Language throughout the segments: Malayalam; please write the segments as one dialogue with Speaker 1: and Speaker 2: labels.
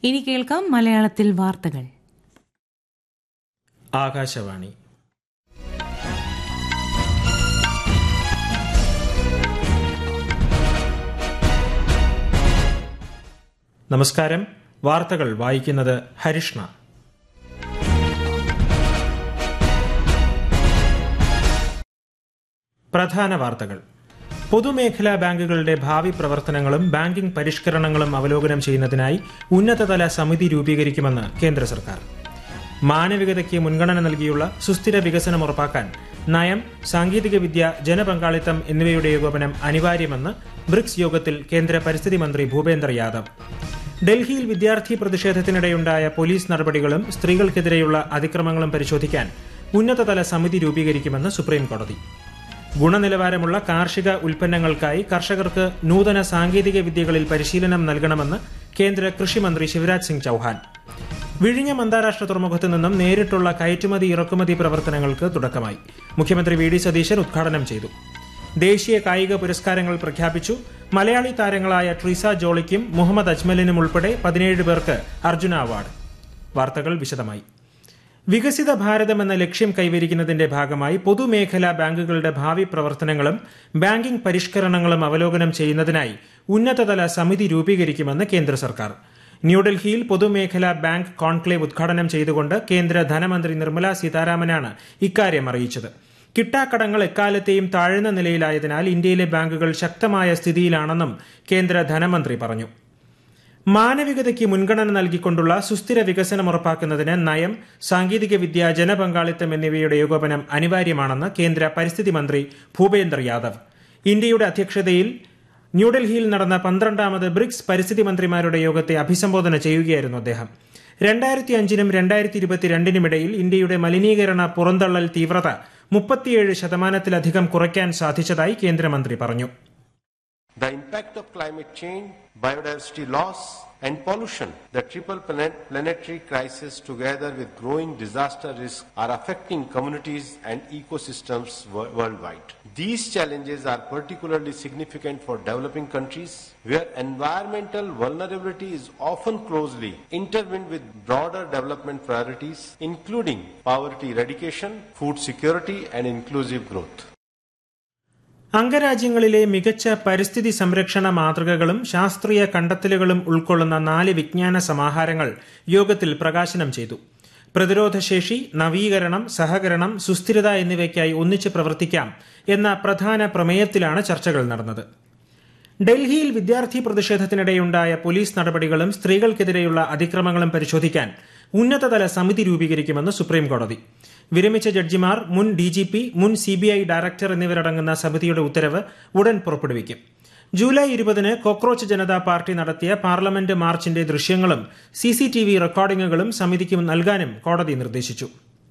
Speaker 1: ഇനി കേൾക്കാം മലയാളത്തിൽ വാർത്തകൾ
Speaker 2: ആകാശവാണി നമസ്കാരം വാർത്തകൾ വായിക്കുന്നത് ഹരിഷ്ണ പ്രധാന വാർത്തകൾ പൊതുമേഖലാ ബാങ്കുകളുടെ ഭാവി പ്രവർത്തനങ്ങളും ബാങ്കിംഗ് പരിഷ്കരണങ്ങളും അവലോകനം ചെയ്യുന്നതിനായി ഉന്നതതല സമിതി രൂപീകരിക്കുമെന്ന് കേന്ദ്ര സർക്കാർ മാനവികതയ്ക്ക് മുൻഗണന നൽകിയുള്ള സുസ്ഥിര വികസനം ഉറപ്പാക്കാൻ നയം സാങ്കേതികവിദ്യ ജനപങ്കാളിത്തം എന്നിവയുടെ ഏകോപനം അനിവാര്യമെന്ന് ബ്രിക്സ് യോഗത്തിൽ കേന്ദ്ര പരിസ്ഥിതി മന്ത്രി ഭൂപേന്ദർ യാദവ് ഡൽഹിയിൽ വിദ്യാർത്ഥി പ്രതിഷേധത്തിനിടെയുണ്ടായ പോലീസ് നടപടികളും സ്ത്രീകൾക്കെതിരെയുള്ള അതിക്രമങ്ങളും പരിശോധിക്കാൻ ഉന്നതതല സമിതി രൂപീകരിക്കുമെന്ന് സുപ്രീം കോടതി ഗുണനിലവാരമുള്ള കാർഷിക ഉൽപ്പന്നങ്ങൾക്കായി കർഷകർക്ക് നൂതന സാങ്കേതിക വിദ്യകളിൽ പരിശീലനം നൽകണമെന്ന് കേന്ദ്ര കൃഷിമന്ത്രി ശിവരാജ് സിംഗ് ചൌഹാൻ വിഴിഞ്ഞം അന്താരാഷ്ട്ര തുറമുഖത്തു നിന്നും നേരിട്ടുള്ള കയറ്റുമതി ഇറക്കുമതി പ്രവർത്തനങ്ങൾക്ക് തുടക്കമായി മുഖ്യമന്ത്രി വി ഡി സതീശൻ ഉദ്ഘാടനം ചെയ്തു ദേശീയ കായിക പുരസ്കാരങ്ങൾ പ്രഖ്യാപിച്ചു മലയാളി താരങ്ങളായ ട്രീസ ജോളിക്കും മുഹമ്മദ് അജ്മലിനും ഉൾപ്പെടെ പതിനേഴ് പേർക്ക് അർജുന അവാർഡ് വാർത്തകൾ വിശദമായി വികസിത ഭാരതം എന്ന ലക്ഷ്യം കൈവരിക്കുന്നതിന്റെ ഭാഗമായി പൊതുമേഖലാ ബാങ്കുകളുടെ ഭാവി പ്രവർത്തനങ്ങളും ബാങ്കിംഗ് പരിഷ്കരണങ്ങളും അവലോകനം ചെയ്യുന്നതിനായി ഉന്നതതല സമിതി രൂപീകരിക്കുമെന്ന് കേന്ദ്ര സർക്കാർ ന്യൂഡൽഹിയിൽ പൊതുമേഖലാ ബാങ്ക് കോൺക്ലേവ് ഉദ്ഘാടനം ചെയ്തുകൊണ്ട് കേന്ദ്ര ധനമന്ത്രി നിർമ്മല സീതാരാമനാണ് ഇക്കാര്യം അറിയിച്ചത് കിട്ടാക്കടങ്ങൾ എക്കാലത്തെയും താഴ്ന്ന നിലയിലായതിനാൽ ഇന്ത്യയിലെ ബാങ്കുകൾ ശക്തമായ സ്ഥിതിയിലാണെന്നും കേന്ദ്ര ധനമന്ത്രി പറഞ്ഞു മാനവികതയ്ക്ക് മുൻഗണന നൽകിക്കൊണ്ടുള്ള സുസ്ഥിര വികസനം ഉറപ്പാക്കുന്നതിന് നയം സാങ്കേതികവിദ്യ ജനപങ്കാളിത്തം എന്നിവയുടെ ഏകോപനം അനിവാര്യമാണെന്ന് കേന്ദ്ര പരിസ്ഥിതി മന്ത്രി ഭൂപേന്ദർ യാദവ് ഇന്ത്യയുടെ അധ്യക്ഷതയിൽ ന്യൂഡൽഹിയിൽ നടന്ന പന്ത്രണ്ടാമത് ബ്രിക്സ് പരിസ്ഥിതി മന്ത്രിമാരുടെ യോഗത്തെ അഭിസംബോധന ചെയ്യുകയായിരുന്നു അദ്ദേഹം രണ്ടായിരത്തി അഞ്ചിനും രണ്ടായിരത്തി ഇരുപത്തിരണ്ടിനുമിടയിൽ ഇന്ത്യയുടെ മലിനീകരണ പുറന്തള്ളൽ തീവ്രത മുപ്പത്തിയേഴ് ശതമാനത്തിലധികം കുറയ്ക്കാൻ സാധിച്ചതായി കേന്ദ്രമന്ത്രി പറഞ്ഞു
Speaker 3: The impact of climate change, biodiversity loss, and pollution, the triple planet planetary crisis together with growing disaster risk are affecting communities and ecosystems wo- worldwide. These challenges are particularly significant for developing countries where environmental vulnerability is often closely intertwined with broader development priorities including poverty eradication, food security and inclusive growth.
Speaker 2: അംഗരാജ്യങ്ങളിലെ മികച്ച പരിസ്ഥിതി സംരക്ഷണ മാതൃകകളും ശാസ്ത്രീയ കണ്ടെത്തലുകളും ഉൾക്കൊള്ളുന്ന നാല് വിജ്ഞാന സമാഹാരങ്ങൾ യോഗത്തിൽ പ്രകാശനം ചെയ്തു പ്രതിരോധശേഷി നവീകരണം സഹകരണം സുസ്ഥിരത എന്നിവയ്ക്കായി ഒന്നിച്ച് പ്രവർത്തിക്കാം എന്ന പ്രധാന പ്രമേയത്തിലാണ് ചർച്ചകൾ നടന്നത് ഡൽഹിയിൽ വിദ്യാർത്ഥി പ്രതിഷേധത്തിനിടെയുണ്ടായ പോലീസ് നടപടികളും സ്ത്രീകൾക്കെതിരെയുള്ള അതിക്രമങ്ങളും പരിശോധിക്കാൻ ഉന്നതതല സമിതി രൂപീകരിക്കുമെന്ന് സുപ്രീം കോടതി വിരമിച്ച ജഡ്ജിമാർ മുൻ ഡിജിപി മുൻ സിബിഐ ഡയറക്ടർ എന്നിവരടങ്ങുന്ന സമിതിയുടെ ഉത്തരവ് ഉടൻ പുറപ്പെടുവിക്കും ജൂലൈ ഇരുപതിന് കോക്രോച്ച് ജനതാ പാർട്ടി നടത്തിയ പാർലമെന്റ് മാർച്ചിന്റെ ദൃശ്യങ്ങളും സിസിടിവി റെക്കോർഡിംഗുകളും സമിതിക്ക് നൽകാനും കോടതി നിർദ്ദേശിച്ചു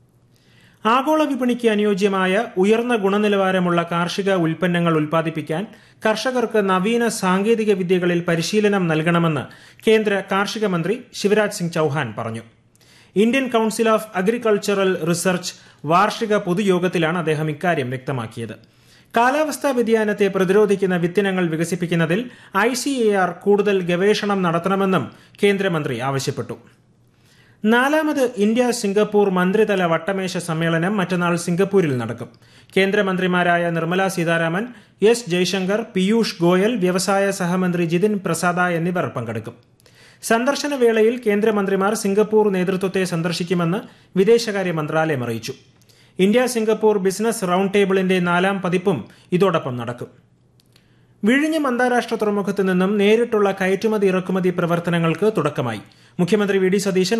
Speaker 2: ആഗോള വിപണിക്ക് അനുയോജ്യമായ ഉയർന്ന ഗുണനിലവാരമുള്ള കാർഷിക ഉൽപ്പന്നങ്ങൾ ഉൽപ്പാദിപ്പിക്കാൻ കർഷകർക്ക് നവീന സാങ്കേതിക വിദ്യകളിൽ പരിശീലനം നൽകണമെന്ന് കേന്ദ്ര കാർഷിക മന്ത്രി ശിവരാജ് സിംഗ് ചൌഹാൻ പറഞ്ഞു Indian council of agricultural research വാർഷിക പൊതുയോഗത്തിലാണ് അദ്ദേഹം ഇക്കാര്യം വ്യക്തമാക്കിയത് കാലാവസ്ഥാ വ്യതിയാനത്തെ പ്രതിരോധിക്കുന്ന വിത്തിനങ്ങൾ വികസിപ്പിക്കുന്നതിൽ ഐ കൂടുതൽ ഗവേഷണം നടത്തണമെന്നും കേന്ദ്രമന്ത്രി ആവശ്യപ്പെട്ടു നാലാമത് ഇന്ത്യ സിംഗപ്പൂർ മന്ത്രിതല വട്ടമേശ സമ്മേളനം മറ്റന്നാൾ സിംഗപ്പൂരിൽ നടക്കും കേന്ദ്രമന്ത്രിമാരായ നിർമ്മല സീതാരാമൻ എസ് ജയശങ്കർ പീയൂഷ് ഗോയൽ വ്യവസായ സഹമന്ത്രി ജിതിൻ പ്രസാദ എന്നിവർ പങ്കെടുക്കും സന്ദർശന വേളയിൽ കേന്ദ്രമന്ത്രിമാർ സിംഗപ്പൂർ നേതൃത്വത്തെ സന്ദർശിക്കുമെന്ന് വിദേശകാര്യ മന്ത്രാലയം അറിയിച്ചു ഇന്ത്യ സിംഗപ്പൂർ ബിസിനസ് റൌണ്ട് ടേബിളിന്റെ നാലാം പതിപ്പും ഇതോടൊപ്പം നടക്കും വിഴിഞ്ഞം അന്താരാഷ്ട്ര തുറമുഖത്ത് നിന്നും നേരിട്ടുള്ള കയറ്റുമതി ഇറക്കുമതി പ്രവർത്തനങ്ങൾക്ക് തുടക്കമായി മുഖ്യമന്ത്രി വി ഡി സതീശൻ